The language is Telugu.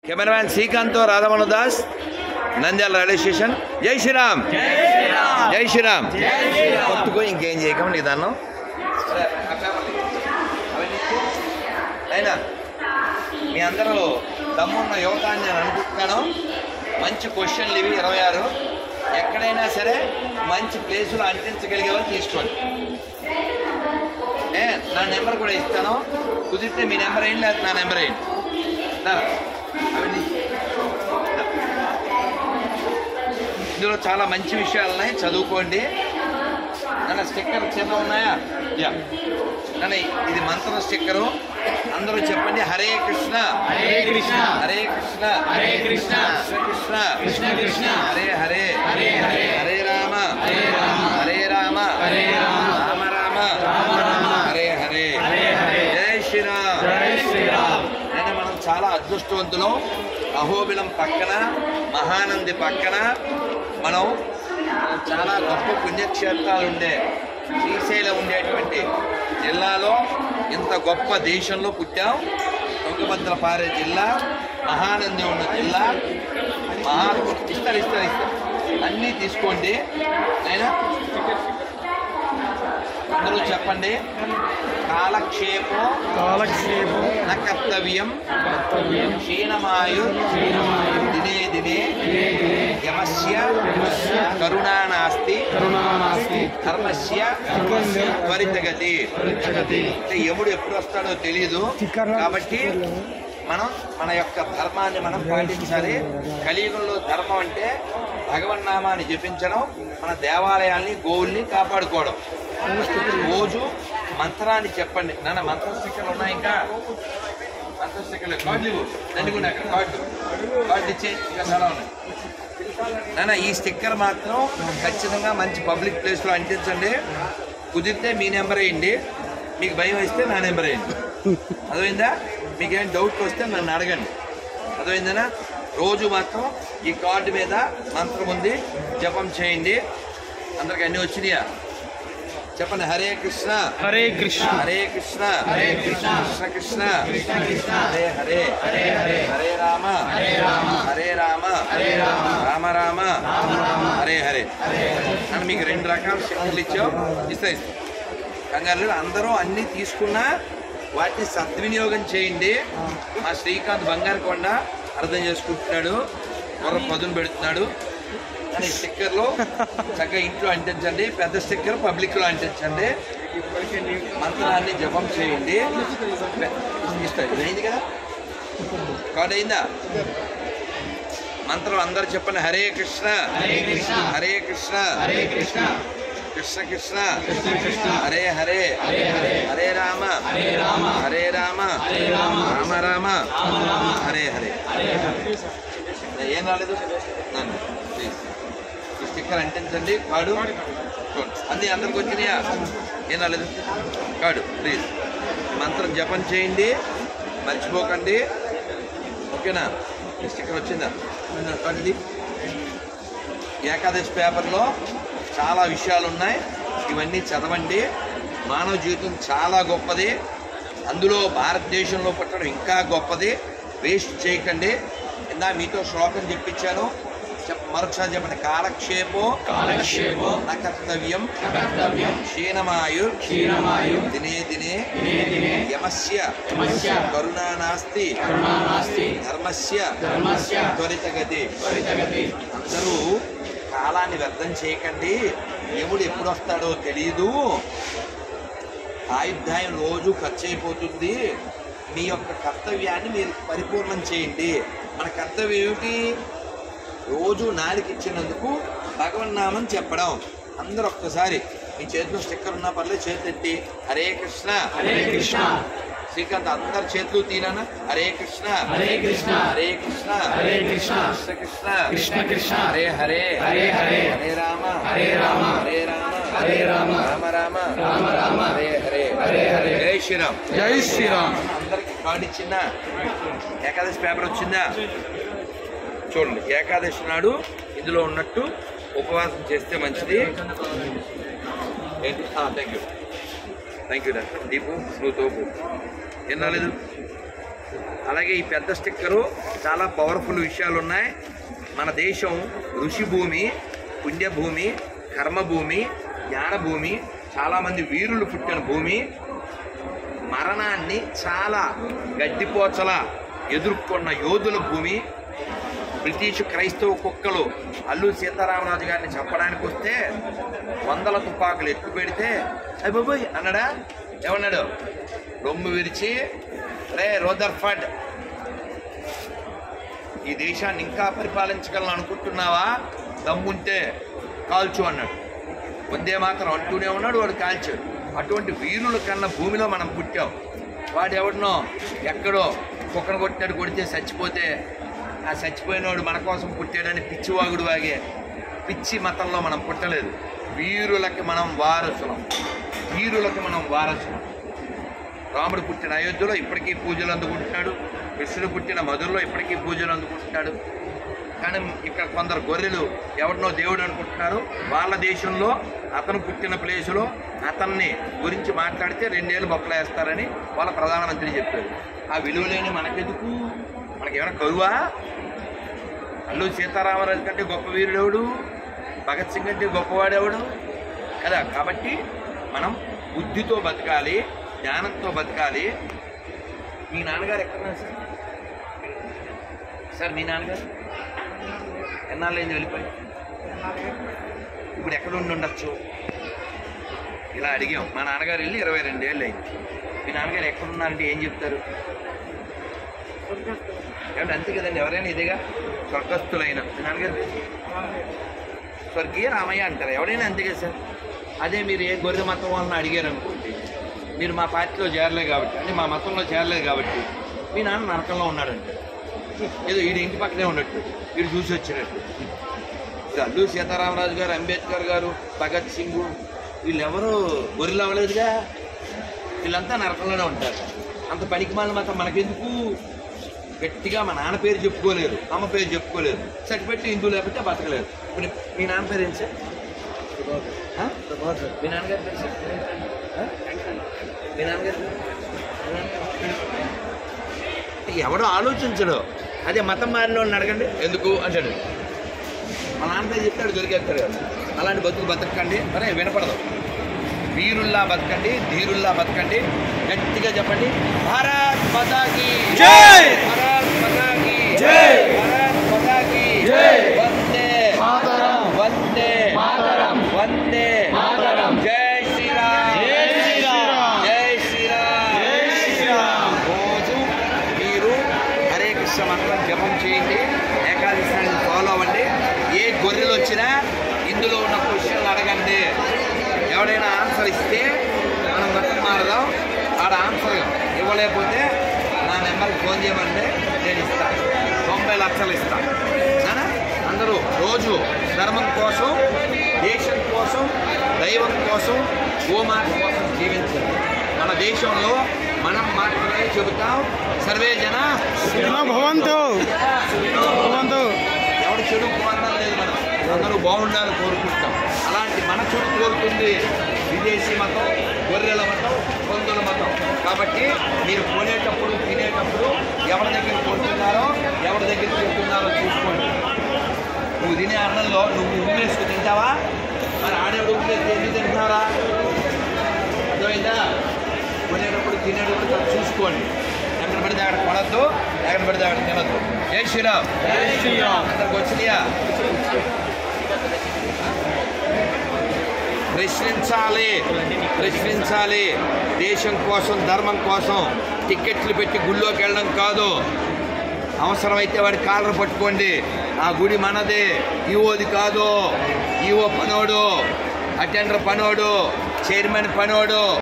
కెమెరామ్యాన్ శ్రీకాంత్ రాధమను దాస్ నంద్యాల రైల్వే స్టేషన్ జై శ్రీరామ్ జై శ్రీరామ్ కొట్టుకో ఇంకేం చేయకం నీ దాన్ని అయినా మీ అందరూ దమ్మున్న యువత అని నేను అనుకుంటున్నాను మంచి క్వశ్చన్లు ఇవి ఇరవై ఆరు ఎక్కడైనా సరే మంచి ప్లేసులు అంటించగలిగే వాళ్ళు తీసుకోండి ఏ నా నెంబర్ కూడా ఇస్తాను కుదిరితే మీ నెంబర్ ఏంటి లేదా నా నెంబర్ ఏంటి దా. అవన్నీ దా. ఇందులో చాలా మంచి విషయాలు ఉన్నాయి చదువుకోండి నన్న స్టిక్కర్ చిన్న ఉన్నాయా యా నన్న ఇది మంత్ర స్టిక్కరు అందరూ చెప్పండి హరే కృష్ణ హరే కృష్ణ హరే కృష్ణ హరే కృష్ణ కృష్ణ కృష్ణ కృష్ణ కృష్ణ హరే హరే హరే హరే హరే రామ హరే రామ హరే రామ హరే రామ రామ రామ రామ రామ హరే హరే హరే హరే జై శ్రీరామ్ జై శ్రీరామ్ నేను మనం చాలా అదృష్టవంతులం అహోబిలం పక్కన మహానంది పక్కన మనం చాలా గొప్ప పుణ్యక్షేత్రాలు ఉండే శ్రీశైలం ఉండేటువంటి జిల్లాలో ఇంత గొప్ప దేశంలో పుట్టాం తుంగభద్ర పారే జిల్లా మహానంది ఉన్న జిల్లా మహా ఇస్తారు ఇస్తారు ఇస్తారు అన్నీ తీసుకోండి అయినా అందరూ చెప్పండి కాలక్షేపం కాలక్షేపం న కర్తవ్యం కర్తవ్యం క్షీణమాయు క్షీణమాయు దినే దినే దినే దినే యమస్య యమస్య కరుణా నాస్తి కరుణా నాస్తి ధర్మస్య ధర్మస్య త్వరితగతి పరిచగతి అంటే యముడు ఎప్పుడు వస్తాడో తెలియదు కాబట్టి మనం మన యొక్క ధర్మాన్ని మనం పాటించాలి కలియుగంలో ధర్మం అంటే భగవన్నామాన్ని జపించడం మన దేవాలయాల్ని గోవుల్ని కాపాడుకోవడం రోజు మంత్రాన్ని చెప్పండి నాన్న మంత్ర స్టిక్కర్లు ఉన్నాయి ఇంకా మంత్ర స్టిక్కర్లు కార్డులు ఇవ్వు దండిగుండి అక్కడ కార్డు కార్డు ఇచ్చి ఇంకా చాలా ఉన్నాయి నాన్న ఈ స్టిక్కర్ మాత్రం ఖచ్చితంగా మంచి పబ్లిక్ ప్లేస్లో అంటించండి కుదిరితే మీ నెంబర్ వేయండి మీకు భయం వేస్తే నా నెంబర్ వేయండి అర్థమైందా మీకేం డౌట్ వస్తే నన్ను అడగండి అర్థమైందనా రోజు మాత్రం ఈ కార్డు మీద మంత్రం ఉంది జపం చేయండి అందరికి అన్ని వచ్చినాయా చెప్పండి హరే కృష్ణ హరే కృష్ణ హరే కృష్ణ హరే కృష్ణ కృష్ణ కృష్ణ కృష్ణ కృష్ణ హరే హరే హరే హరే హరే రామ హరే రామ హరే రామ హరే రామ రామ రామ రామ రామ హరే హరే హరే హరే అని మీకు రెండు రకాల శక్తులు ఇచ్చావు ఇస్తా ఇస్తా కంగారు లేదు. అందరూ అన్ని తీసుకున్నా వాటిని సద్వినియోగం చేయండి మా శ్రీకాంత్ బంగారు కొండ అర్థం చేసుకుంటున్నాడు కొర పదును పెడుతున్నాడు అని స్టిక్కర్లో చక్కగా ఇంట్లో అంటించండి పెద్ద స్టిక్కర్ పబ్లిక్లో అంటించండి మంత్రాన్ని జపం చేయండి ఇస్తా ఇది అయింది కదా కార్డు అయిందా మంత్రం అందరు చెప్పండి హరే కృష్ణ హరే కృష్ణ హరే కృష్ణ హరే కృష్ణ కృష్ణ కృష్ణ కృష్ణ కృష్ణ హరే హరే హరే హరే హరే రామ హరే రామ హరే రామ హరే రామ రామ రామ రామ రామ హరే హరే హరే హరే ఏం రాలేదు నన్ను ప్లీజ్ ఈ స్టిక్కర్ అంటించండి కాడు చూడండి. అన్ని అందరికి వచ్చినాయా ఏం రాలేదు కాడు ప్లీజ్ మంత్రం జపం చేయండి మర్చిపోకండి ఓకేనా ఈ స్టిక్కర్ వచ్చిందా కాదు ఏకాదశి పేపర్లో చాలా విషయాలు ఉన్నాయి ఇవన్నీ చదవండి మానవ జీవితం చాలా గొప్పది అందులో భారతదేశంలో పుట్టడం ఇంకా గొప్పది వేస్ట్ చేయకండి ఇందా మీతో శ్లోకం చెప్పించాను చెప్ మరొకసారి చెప్పండి కాలక్షేపో కాలక్షేపో న కర్తవ్యం కర్తవ్యం క్షీణమాయు క్షీణమాయు దినే దినే దినే దినే యమస్య యమస్య కరుణా నాస్తి కరుణా నాస్తి ధర్మస్య ధర్మస్య త్వరితగతి త్వరితగతి అందరూ కాలాన్ని వ్యర్థం చేయకండి యముడు ఎప్పుడు వస్తాడో తెలియదు ఆయుర్దాయం రోజు ఖర్చు అయిపోతుంది మీ యొక్క కర్తవ్యాన్ని మీరు పరిపూర్ణం చేయండి మన కర్తవ్యం ఏమిటి రోజు నాలుగు ఇచ్చినందుకు భగవన్నామం చెప్పడం అందరూ ఒక్కసారి మీ చేతిలో స్టిక్కర్ ఉన్నా పర్లేదు చేతి ఎత్తి హరే కృష్ణ హరే కృష్ణ శ్రీకాంత్ అందరి చేతులు తీరానా హరే కృష్ణ హరే కృష్ణ హరే కృష్ణ హరే కృష్ణ కృష్ణ కృష్ణ కృష్ణ కృష్ణ హరే హరే హరే హరే హరే రామ హరే రామ హరే రామ హరే రామ రామ రామ రామ రామ హరే హరే హరే హరే జై శ్రీరామ్ జై శ్రీరామ్ అందరికి కార్డు ఇచ్చిందా ఏకాదశి పేపర్ వచ్చిందా చూడండి ఏకాదశి నాడు ఇందులో ఉన్నట్టు ఉపవాసం చేస్తే మంచిది ఏంటి thank you thank you doctor Deepu నువ్వు తోపు ఏం రాలేదు అలాగే ఈ పెద్ద స్టిక్కరు చాలా పవర్ఫుల్ విషయాలు ఉన్నాయి మన దేశం ఋషి భూమి పుణ్యభూమి కర్మభూమి జ్ఞానభూమి చాలామంది వీరులు పుట్టిన భూమి మరణాన్ని చాలా గడ్డిపోచల ఎదుర్కొన్న యోధుల భూమి బ్రిటిష్ క్రైస్తవ కుక్కలు అల్లూరి సీతారామరాజు గారిని చంపడానికి వస్తే వందల తుపాకులు ఎక్కువ పెడితే అయ్య బాబోయ్ అన్నాడా ఏమన్నాడు రొమ్ము విరిచి రే రోదర్ఫర్డ్ ఈ దేశాన్ని ఇంకా పరిపాలించగలను అనుకుంటున్నావా దమ్ముంటే కాల్చు అన్నాడు వందే మాత్రం అంటూనే ఉన్నాడు వాడు కాల్చాడు అటువంటి వీరుల కన్నా భూమిలో మనం పుట్టాం వాడు ఎవడినో ఎక్కడో కుక్కను కొట్టినట్టు కొడితే చచ్చిపోతే ఆ చచ్చిపోయినవాడు మన కోసం పుట్టాడని పిచ్చివాగుడు వాగే పిచ్చి మతంలో మనం పుట్టలేదు వీరులకి మనం వారసులం వీరులకి మనం వారసులం రాముడు పుట్టిన అయోధ్యలో ఇప్పటికీ పూజలు అందుకుంటున్నాడు కృష్ణుడు పుట్టిన మధురలో ఇప్పటికీ పూజలు అందుకుంటున్నాడు కానీ ఇక్కడ కొందరు గొర్రెలు ఎవరినో దేవుడు అనుకుంటున్నారు వాళ్ళ దేశంలో అతను పుట్టిన ప్లేసులో అతన్ని గురించి మాట్లాడితే రెండేళ్ళు బొక్కలు వేస్తారని వాళ్ళ ప్రధానమంత్రి చెప్పారు ఆ విలువ లేని మనకెందుకు మనకేమైనా కరువా అల్లు సీతారామరాజు కంటే గొప్ప వీరుడెవడు భగత్ సింగ్ అంటే గొప్పవాడెవడు కదా కాబట్టి మనం బుద్ధితో బతకాలి జ్ఞానంతో బతకాలి మీ నాన్నగారు ఎక్కడున్నారు సార్ సార్ మీ నాన్నగారు ఎన్నాళ్ళు అయింది వెళ్ళిపోయి ఇప్పుడు ఎక్కడ ఉండి ఉండొచ్చు ఇలా అడిగాం మా నాన్నగారు వెళ్ళి ఇరవై రెండేళ్ళు అయింది మీ నాన్నగారు ఎక్కడున్నారంటే ఏం చెప్తారు ఏమంటే అంతే కదండి ఎవరైనా ఇదేగా స్వర్గస్థులైన మీ నాన్నగారు స్వర్గీయ రామయ్య అంటారు ఎవరైనా అంతే కదా సార్ అదే మీరు ఏ గొర్రె మతం వాళ్ళని అడిగారు అనుకోండి మీరు మా పార్టీలో చేరలేదు కాబట్టి అంటే మా మతంలో చేరలేదు కాబట్టి మీ నాన్న నరకంలో ఉన్నాడంటే ఏదో వీడి ఇంటి పక్కనే ఉన్నట్టు వీడు చూసి వచ్చినట్టు ఇప్పుడు అల్లు సీతారామరాజు గారు అంబేద్కర్ గారు భగత్ సింగ్ వీళ్ళెవరూ గొర్రెలు అవ్వలేదుగా వీళ్ళంతా నరకంలోనే ఉంటారు అంత పనికి మాలిన మాత్రం మనకెందుకు గట్టిగా మా నాన్న పేరు చెప్పుకోలేరు అమ్మ పేరు చెప్పుకోలేరు సర్టిఫికెట్ హిందూ లేకపోతే బతకలేరు ఇప్పుడు మీ నాన్న పేరు ఏంటి సార్ ఆ? మీ నాన్నగారి పేరు సార్ ఆ? మీ నాన్నగారి పేరు? మీ నాన్నగారి పేరు? ఎవడో ఆలోచించడు అదే మతం మారిన వాళ్ళని అడగండి ఎందుకు అంటాడు మా నాన్న పేరు చెప్తాడు దొరికేస్తాడు కదా అలాంటి బతుకు బతకండి అరే వినపడదు వీరుల్లా బతకండి ధీరుల్లా బతకండి గట్టిగా చెప్పండి భారత్ మాతాకి జై! భారత్ మాతాకి జై! భారత్ మాతాకి జై! వందే మాతరం! వందే మాతరం! వందే మాతరం! జై శ్రీరామ్ జై శ్రీరామ్! జై శ్రీరామ్ జై శ్రీరామ్! రోజు మీరు హరే కృష్ణ మంత్రం జపం చేయండి ఏకాదశి ఫాలో అవ్వండి ఏ గొర్రెలు వచ్చినా ఇందులో ఉన్న క్వశ్చన్లు అడగండి ఎవడైనా ఆన్సర్ ఇస్తే మనం మతం మారదాం ఆడ ఆన్సర్ ఇవ్వలేకపోతే నా నెంబర్కి ఫోన్ చేయమంటే నేను ఇస్తాను తొంభై లక్షలు ఇస్తాను సరేనా? అందరూ రోజు ధర్మం కోసం దేశం కోసం దైవం కోసం గోమాత కోసం జీవించాలి మన దేశంలో మనం మాత్రమే చెబుతాం సర్వే జన సుఖినో భవంతు భవంతు ఎవడు చెడు కోరడం లేదు మనం అందరూ బాగుండాలని కోరుకుంటాం అలాంటి మన చెడు కోరుతుంది విదేశీ మతం గొర్రెల మతం పొందుల మతం కాబట్టి మీరు కొనేటప్పుడు తినేటప్పుడు ఎవరి దగ్గర కొంటున్నారో ఎవరి దగ్గర తింటున్నారో చూసుకోండి నువ్వు తినే అన్నంలో నువ్వు ఉమ్మేసుకు తింటావా మరి ఆడేవాడు ఉమ్మేసి ఎందుకు తింటున్నారా అర్థమైందా కొనేటప్పుడు తినేటప్పుడు కొంచెం చూసుకోండి ఎక్కడ పడితే అక్కడ కొనద్దు ఎక్కడ పడితే అక్కడ తినద్దు జై శ్రీరామ్ జై శ్రీరామ్ అందరికి వచ్చినాయా ప్రశ్నించాలి ప్రశ్నించాలి దేశం కోసం ధర్మం కోసం టికెట్లు పెట్టి గుళ్ళోకి వెళ్ళడం కాదు అవసరమైతే వాడి కాలర్ పట్టుకోండి ఆ గుడి మనదే ఈవోది కాదు ఈవో పనోడు అటెండర్ పనోడు చైర్మన్ పనోడు